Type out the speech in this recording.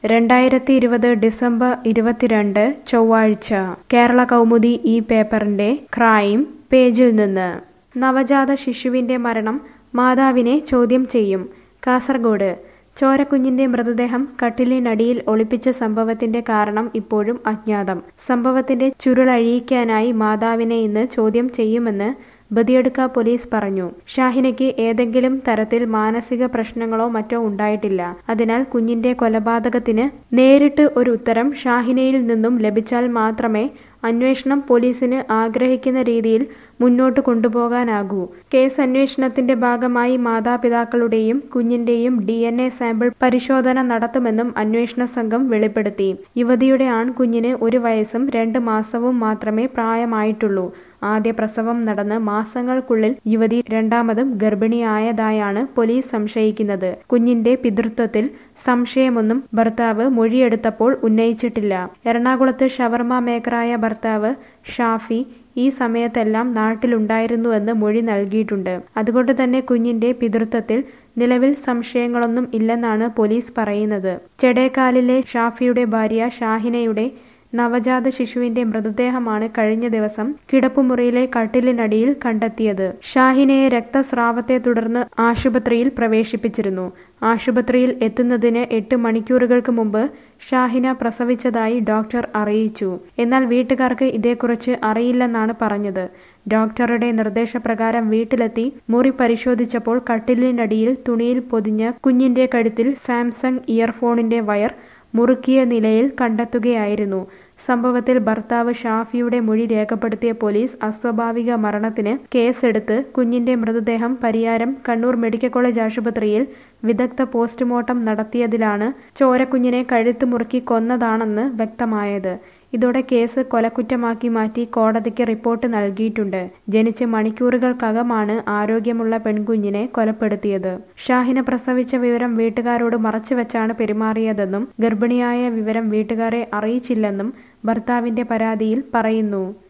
രണ്ടായിരത്തി ഇരുപത് ഡിസംബർ ഇരുപത്തിരണ്ട് ചൊവ്വാഴ്ച കേരള കൗമുദി ഈ പേപ്പറിന്റെ ക്രൈം പേജിൽ നിന്ന് നവജാത ശിശുവിന്റെ മരണം മാതാവിനെ ചോദ്യം ചെയ്യും കാസർഗോഡ് ചോരക്കുഞ്ഞിന്റെ മൃതദേഹം കട്ടിലിനടിയിൽ ഒളിപ്പിച്ച സംഭവത്തിന്റെ കാരണം ഇപ്പോഴും അജ്ഞാതം സംഭവത്തിന്റെ ചുരുളഴിയിക്കാനായി മാതാവിനെ ഇന്ന് ചോദ്യം ചെയ്യുമെന്ന് ബദിയടുക്ക പോലീസ് പറഞ്ഞു ഷാഹിനയ്ക്ക് ഏതെങ്കിലും തരത്തിൽ മാനസിക പ്രശ്നങ്ങളോ മറ്റോ ഉണ്ടായിട്ടില്ല അതിനാൽ കുഞ്ഞിന്റെ കൊലപാതകത്തിന് നേരിട്ട് ഒരു ഉത്തരം ഷാഹിനയിൽ നിന്നും ലഭിച്ചാൽ മാത്രമേ അന്വേഷണം പോലീസിന് ആഗ്രഹിക്കുന്ന രീതിയിൽ മുന്നോട്ട് കൊണ്ടുപോകാനാകൂ കേസ് അന്വേഷണത്തിന്റെ ഭാഗമായി മാതാപിതാക്കളുടെയും കുഞ്ഞിന്റെയും ഡി എൻ എ സാമ്പിൾ പരിശോധന നടത്തുമെന്നും അന്വേഷണ സംഘം വെളിപ്പെടുത്തി യുവതിയുടെ ആൺകുഞ്ഞിന് ഒരു വയസ്സും രണ്ട് മാസവും മാത്രമേ പ്രായമായിട്ടുള്ളൂ ആദ്യ പ്രസവം നടന്ന് മാസങ്ങൾക്കുള്ളിൽ യുവതി രണ്ടാമതും ഗർഭിണിയായതായാണ് പോലീസ് സംശയിക്കുന്നത് കുഞ്ഞിന്റെ പിതൃത്വത്തിൽ സംശയമൊന്നും ഭർത്താവ് മൊഴിയെടുത്തപ്പോൾ ഉന്നയിച്ചിട്ടില്ല എറണാകുളത്ത് ഷവർമ മേക്കറായ ഭർത്താവ് ഷാഫി ഈ സമയത്തെല്ലാം നാട്ടിലുണ്ടായിരുന്നുവെന്ന് മൊഴി നൽകിയിട്ടുണ്ട് അതുകൊണ്ട് തന്നെ കുഞ്ഞിന്റെ പിതൃത്വത്തിൽ നിലവിൽ സംശയങ്ങളൊന്നും ഇല്ലെന്നാണ് പോലീസ് പറയുന്നത് ചെടേക്കാലിലെ ഷാഫിയുടെ ഭാര്യ ഷാഹിനയുടെ നവജാത ശിശുവിന്റെ മൃതദേഹമാണ് കഴിഞ്ഞ ദിവസം കിടപ്പുമുറിയിലെ കട്ടിലിനടിയിൽ കണ്ടെത്തിയത് ഷാഹിനയെ രക്തസ്രാവത്തെ തുടർന്ന് ആശുപത്രിയിൽ പ്രവേശിപ്പിച്ചിരുന്നു ആശുപത്രിയിൽ എത്തുന്നതിന് എട്ട് മണിക്കൂറുകൾക്ക് മുമ്പ് ഷാഹിന പ്രസവിച്ചതായി ഡോക്ടർ അറിയിച്ചു എന്നാൽ വീട്ടുകാർക്ക് ഇതേക്കുറിച്ച് അറിയില്ലെന്നാണ് പറഞ്ഞത് ഡോക്ടറുടെ നിർദ്ദേശപ്രകാരം വീട്ടിലെത്തി മുറി പരിശോധിച്ചപ്പോൾ കട്ടിലിനടിയിൽ തുണിയിൽ പൊതിഞ്ഞ കുഞ്ഞിന്റെ കഴുത്തിൽ സാംസങ് ഇയർഫോണിന്റെ വയർ മുറുക്കിയ നിലയിൽ കണ്ടെത്തുകയായിരുന്നു സംഭവത്തിൽ ഭർത്താവ് ഷാഫിയുടെ മൊഴി രേഖപ്പെടുത്തിയ പോലീസ് അസ്വാഭാവിക മരണത്തിന് കേസെടുത്ത് കുഞ്ഞിന്റെ മൃതദേഹം പരിയാരം കണ്ണൂർ മെഡിക്കൽ കോളേജ് ആശുപത്രിയിൽ വിദഗ്ധ പോസ്റ്റ്മോർട്ടം നടത്തിയതിലാണ് ചോരക്കുഞ്ഞിനെ കഴുത്ത് മുറുക്കി കൊന്നതാണെന്ന് വ്യക്തമായത് ഇതോടെ കേസ് കൊലക്കുറ്റമാക്കി മാറ്റി കോടതിക്ക് റിപ്പോർട്ട് നൽകിയിട്ടുണ്ട് ജനിച്ച് മണിക്കൂറുകൾക്കകമാണ് ആരോഗ്യമുള്ള പെൺകുഞ്ഞിനെ കൊലപ്പെടുത്തിയത് ഷാഹിന പ്രസവിച്ച വിവരം വീട്ടുകാരോട് മറച്ചുവെച്ചാണ് പെരുമാറിയതെന്നും ഗർഭിണിയായ വിവരം വീട്ടുകാരെ അറിയിച്ചില്ലെന്നും ഭർത്താവിന്റെ പരാതിയിൽ പറയുന്നു